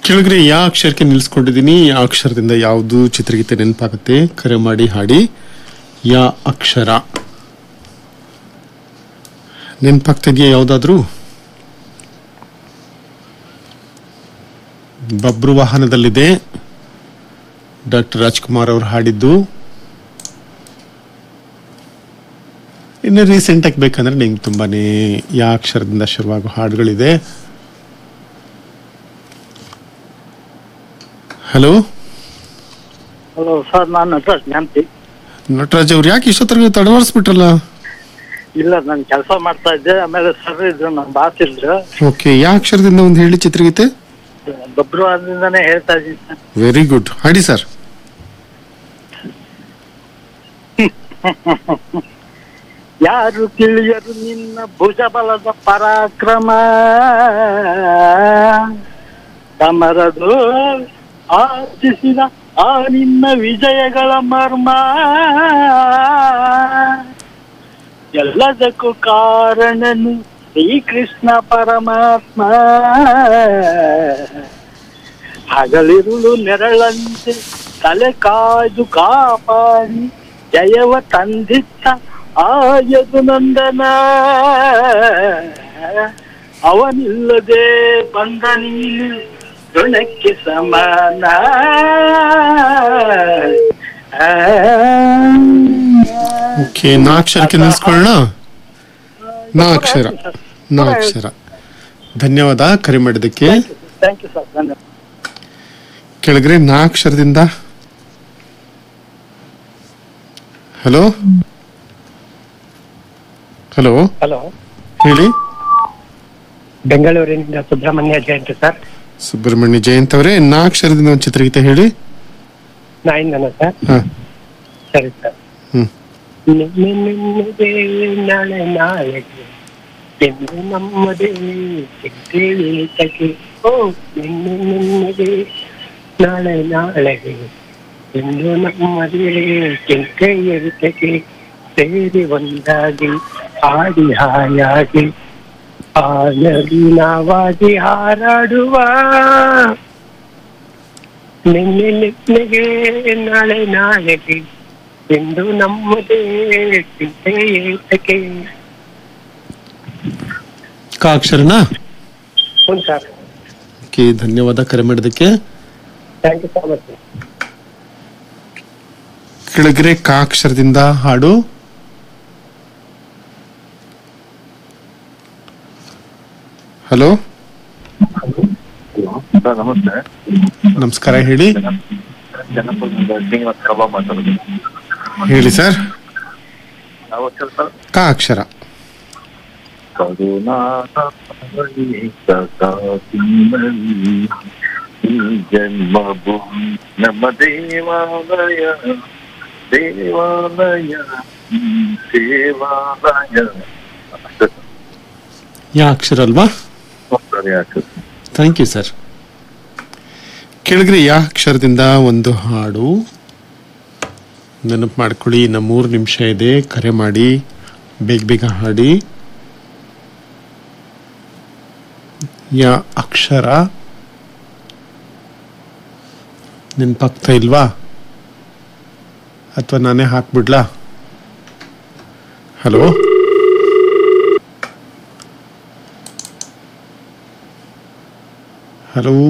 ಕೆಳಗಡೆ ಯಾವ ಅಕ್ಷರಕ್ಕೆ ನಿಲ್ಲಿಸ್ಕೊಂಡಿದ್ದೀನಿ ಯಾವ ಅಕ್ಷರದಿಂದ ಯಾವುದು ಚಿತ್ರಗೀತೆ ನೆನಪಾಗುತ್ತೆ ಕರೆ ಮಾಡಿ ಹಾಡಿ ಯಾ ಅಕ್ಷರ ನೆನಪಾಗ್ತಿದೆಯಾ ಯಾವುದಾದ್ರೂ ಬಬ್ರು ವಾಹನದಲ್ಲಿದೆ ಡಾಕ್ಟರ್ ರಾಜ್ಕುಮಾರ್ ಅವರು ಹಾಡಿದ್ದು ಇನ್ನು ರೀಸೆಂಟಾಗಿ ಬೇಕಂದ್ರೆ ನಿಂಗೆ ತುಂಬಾನೇ ಯಾ ಅಕ್ಷರದಿಂದ ಶುರುವಾಗೋ ಹಾಡುಗಳಿದೆ ಹಲೋ ಹಲೋ ಸರ್ ನಾನು ನಟರಾಜ್ ಜ್ಞಾನ್ತಿ ನಟರಾಜ್ ಅವ್ರು ಯಾಕೆ ಇಷ್ಟೊತ್ತರೆಗೆ ತಡವರ್ಸ್ಬಿಟ್ರಲ್ಲ ಇಲ್ಲ ನಾನು ಕೆಲಸ ಮಾಡ್ತಾ ಇದ್ದೆ ಆಮೇಲೆ ಸರ್ ಇದ್ರು ನಮ್ಮ ಬಾಸ್ ಇದ್ರು ಓಕೆ ಯಾ ಅಕ್ಷರದಿಂದ ಒಂದು ಹೇಳಿ ಚಿತ್ರಗೀತೆ ಬಬ್ರುವಾರದಿಂದಾನೇ ಹೇಳ್ತಾ ಇದ್ದೀನಿ ಸರ್ ವೆರಿ ಗುಡ್ ಹಾಡಿ ಸರ್ ಯಾರು ತಿಳಿಯರು ನಿನ್ನ ಭುಜಬಲದ ಪರಾಕ್ರಮ ಸಮರದು ಆರ್ಜಿಸಿದ ಆ ನಿನ್ನ ವಿಜಯಗಳ ಮರ್ಮ ಎಲ್ಲದಕ್ಕೂ ಕಾರಣನು ಶ್ರೀಕೃಷ್ಣ ಪರಮಾತ್ಮ ಹಗಲಿರುಳು ನೆರಳಂತೆ ತಲೆ ಕಾಯ್ದು ಕಾಪಾಡಿ ಜಯವ ತಂದಿತ್ತ ಆಯದು ನಂದನ ಅವನಿಲ್ಲದೆ ಬಂದ ನೀನು ಋಣಕ್ಕೆ ಸಮಾನ ಓಕೆ ನಾ ಅಕ್ಷರಕ್ಕೆ ನಿಲ್ಸ್ಕೊಳ್ಳೋಣ ನಾ ಅಕ್ಷರ ನಾ ಅಕ್ಷರ ಧನ್ಯವಾದ ಕರೆ ಮಾಡಿದ್ದಕ್ಕೆ ಥ್ಯಾಂಕ್ ಯು ಸರ್ ಧನ್ಯವಾದ ಕೆಳಗಡೆ ನಾ ಅಕ್ಷರದಿಂದ ಹಲೋ ಹಲೋ ಹಲೋ ಹೇಳಿ ಬೆಂಗಳೂರಿನಿಂದ ಸುಬ್ರಹ್ಮಣ್ಯ ಜಯಂತಿ ಸರ್ ಸುಬ್ರಹ್ಮಣ್ಯ ಜಯಂತ್ ಅವರೇ ನಾ ಅಕ್ಷರದಿಂದ ಒಂದು ಚಿತ್ರಗೀತೆ ಹೇಳಿ ನಾಯಿಂದನ ಸರ್ ಹಾ ಸರಿ ಸರ್ ಹ್ಮ್ ನಿನ್ನೆ ನಿನ್ನೆಗೆ ನಾಳೆ ನಾಳೆಗೆ ಎಂದು ನಮ್ಮದೇ ಚಿಂತೆ ಏತಕ್ಕೆ ಓ ನಿನ್ನೆ ನಿನ್ನೆಗೆ ನಾಳೆ ನಾಳೆಗೆ ಎಂದು ನಮ್ಮದೇ ಚಿಂತೆ ಏತಕ್ಕೆ ಸೇರಿ ಒಂದಾಗಿ ಹಾಡಿ ಹಾಯಾಗಿ ಹಾಯಾಗಿ ನಾವಾಗಿ ಹಾರಾಡುವ ನಿನ್ನೆ ನಿನ್ನೆಗೆ ನಾಳೆ ನಾಳೆಗೆ ಎಂದು ನಮ್ಮದೇ ಚಿಂತೆ ಏತಕ್ಕೆ ಕಾ ಅಕ್ಷರನಾ ಹ್ಞೂ ಸರ್ ಓಕೆ ಧನ್ಯವಾದ ಕರೆ ಮಾಡಿದ್ದಕ್ಕೆ ಥ್ಯಾಂಕ್ ಯು ಸೊ ಮಚ್ ಕೆಳಗಡೆ ಕಾ ಅಕ್ಷರದಿಂದ ಹಾಡು ಹಲೋ ಸರ್ ನಮಸ್ತೆ ನಮಸ್ಕಾರ ಹೇಳಿ ಜನಪದ ಶ್ರೀನಿವಾಸ್ ಕಬಾಬ್ ಮಾತಾಡೋದು ಹೇಳಿ ಸರ್ ನಾವು ಸ್ವಲ್ಪ ಕಾ ಅಕ್ಷರ ಕರುಣಾಮಯಿ ಈ ಜನ್ಮಭೂಮಿ ನಮ್ಮ ದೇವಾಲಯ ದೇವಾಲಯ ಈ ದೇವಾಲಯ ಅಷ್ಟೇ ಯಾ ಅಕ್ಷರ ಅಲ್ವಾ ಸರ್. ಸರಿ ಆಯ್ತು ಥ್ಯಾಂಕ್ ಯು ಸರ್ ಕೆಳಗಡೆ ಯಾ ಅಕ್ಷರದಿಂದ ಒಂದು ಹಾಡು ನೆನಪು ಮಾಡ್ಕೊಳ್ಳಿ ಇನ್ನು ಮೂರು ನಿಮಿಷ ಇದೆ ಕರೆ ಮಾಡಿ ಬೇಗ ಬೇಗ ಹಾಡಿ ಯಾ ಅಕ್ಷರ ನೆನಪಾಗ್ತಾ ಇಲ್ವಾ ಅಥವಾ ನಾನೇ ಹಾಕ್ಬಿಡ್ಲಾ ಹಲೋ ಹಲೋ